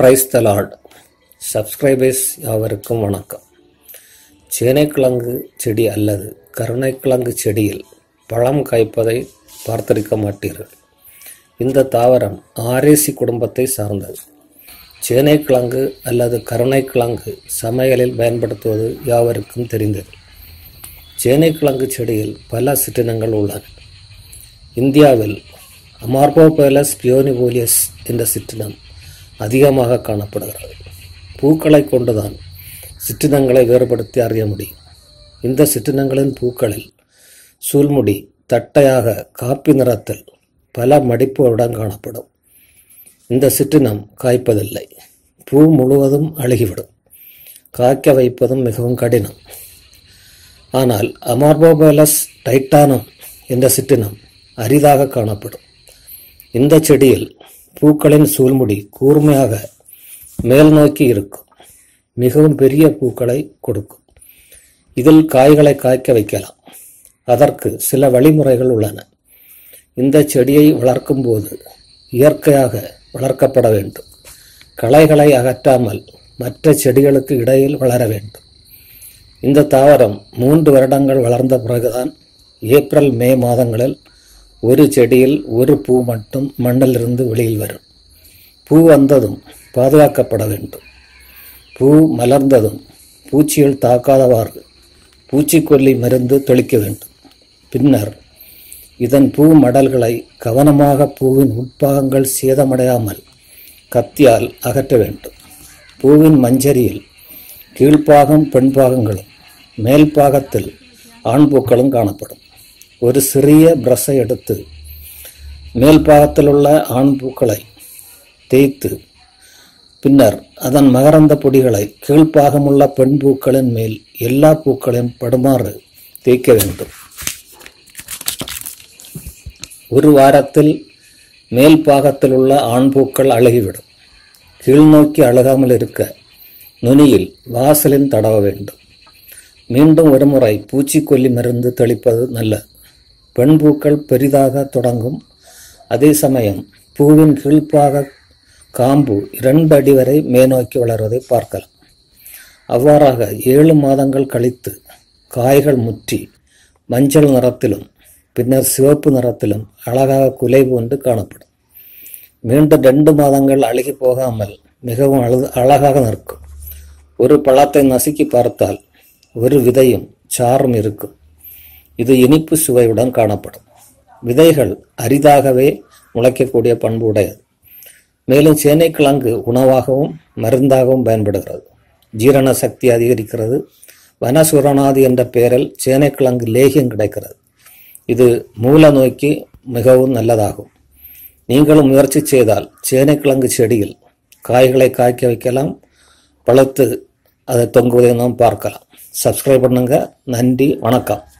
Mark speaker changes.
Speaker 1: praise the Lord subscribers யாவருக்கும் வணக்கம் சேனைக்கிழங்கு செடி அல்லது கருணைக்கிழங்கு செடியில் பழம் காய்ப்பதை பார்த்திருக்க மாட்டீர்கள் இந்த தாவரம் ஆரேசி குடும்பத்தை சார்ந்தது சேனைக்கிழங்கு அல்லது கருணைக்கிழங்கு சமையலில் பயன்படுத்துவது யாவருக்கும் தெரிந்தது சேனைக்கிழங்கு செடியில் பல சிற்றினங்கள் உள்ளன இந்தியாவில் அமார்போபேலஸ் பியோனிபோலியஸ் என்ற சிற்றினம் அதிகமாக காணப்படுகிறது பூக்களை கொண்டுதான் சிற்றினங்களை வேறுபடுத்தி அறிய முடியும் இந்த சிற்றினங்களின் பூக்களில் சூல்முடி தட்டையாக காப்பி நிறத்தில் பல மடிப்புகளுடன் காணப்படும் இந்த சிற்றினம் காய்ப்பதில்லை பூ முழுவதும் அழுகிவிடும் காய்க்க வைப்பதும் மிகவும் கடினம் ஆனால் அமார்போபேலஸ் டைட்டானம் என்ற சிற்றினம் அரிதாக காணப்படும் இந்த செடியில் பூக்களின் சூழ்முடி கூர்மையாக மேல் நோக்கி இருக்கும் மிகவும் பெரிய பூக்களை கொடுக்கும் இதில் காய்களை காய்க்க வைக்கலாம் அதற்கு சில வழிமுறைகள் உள்ளன இந்த செடியை வளர்க்கும் போது இயற்கையாக வளர்க்கப்பட வேண்டும் களைகளை அகற்றாமல் மற்ற செடிகளுக்கு இடையில் வளர வேண்டும் இந்த தாவரம் மூன்று வருடங்கள் வளர்ந்த பிறகுதான் ஏப்ரல் மே மாதங்களில் ஒரு செடியில் ஒரு பூ மட்டும் மண்ணிலிருந்து வெளியில் வரும் பூ வந்ததும் பாதுகாக்கப்பட வேண்டும் பூ மலர்ந்ததும் பூச்சிகள் தாக்காதவாறு பூச்சிக்கொல்லி மருந்து தெளிக்க வேண்டும் பின்னர் இதன் பூ மடல்களை கவனமாக பூவின் உட்பாகங்கள் சேதமடையாமல் கத்தியால் அகற்ற வேண்டும் பூவின் மஞ்சரியில் கீழ்ப்பாகம் பெண் பாகங்களும் மேல் பாகத்தில் ஆண் பூக்களும் காணப்படும் ஒரு சிறிய பிரஷை எடுத்து மேல் பாகத்தில் உள்ள ஆண் பூக்களை தேய்த்து பின்னர் அதன் மகரந்த பொடிகளை கீழ்ப்பாகமுள்ள பெண் பூக்களின் மேல் எல்லா பூக்களையும் படுமாறு தேய்க்க வேண்டும் ஒரு வாரத்தில் மேல் பாகத்தில் உள்ள ஆண் பூக்கள் அழுகிவிடும் கீழ்நோக்கி அழுகாமல் இருக்க நுனியில் வாசலின் தடவ வேண்டும் மீண்டும் ஒருமுறை பூச்சிக்கொல்லி மருந்து தெளிப்பது நல்லது பெண் பூக்கள் பெரிதாக தொடங்கும் அதே சமயம் பூவின் கீழ்ப்பாக காம்பு இரண்டு அடி வரை மேநோக்கி வளர்வதை பார்க்கலாம் அவ்வாறாக ஏழு மாதங்கள் கழித்து காய்கள் முற்றி மஞ்சள் நிறத்திலும் பின்னர் சிவப்பு நிறத்திலும் அழகாக குலை போன்று காணப்படும் மீண்டும் ரெண்டு மாதங்கள் அழுகி போகாமல் மிகவும் அழு அழகாக நிற்கும் ஒரு பழத்தை நசுக்கி பார்த்தால் ஒரு விதையும் சாரும் இருக்கும் இது இனிப்பு சுவையுடன் காணப்படும் விதைகள் அரிதாகவே முளைக்கக்கூடிய பண்பு உடையது மேலும் சேனைக்கிழங்கு உணவாகவும் மருந்தாகவும் பயன்படுகிறது ஜீரண சக்தி அதிகரிக்கிறது வனசுரணாதி என்ற பெயரில் சேனைக்கிழங்கு லேகியம் கிடைக்கிறது இது மூல நோய்க்கு மிகவும் நல்லதாகும் நீங்களும் முயற்சி செய்தால் சேனைக்கிழங்கு செடியில் காய்களை காய்க்க வைக்கலாம் பழுத்து அதை தொங்குவதை நாம் பார்க்கலாம் சப்ஸ்கிரைப் பண்ணுங்க நன்றி வணக்கம்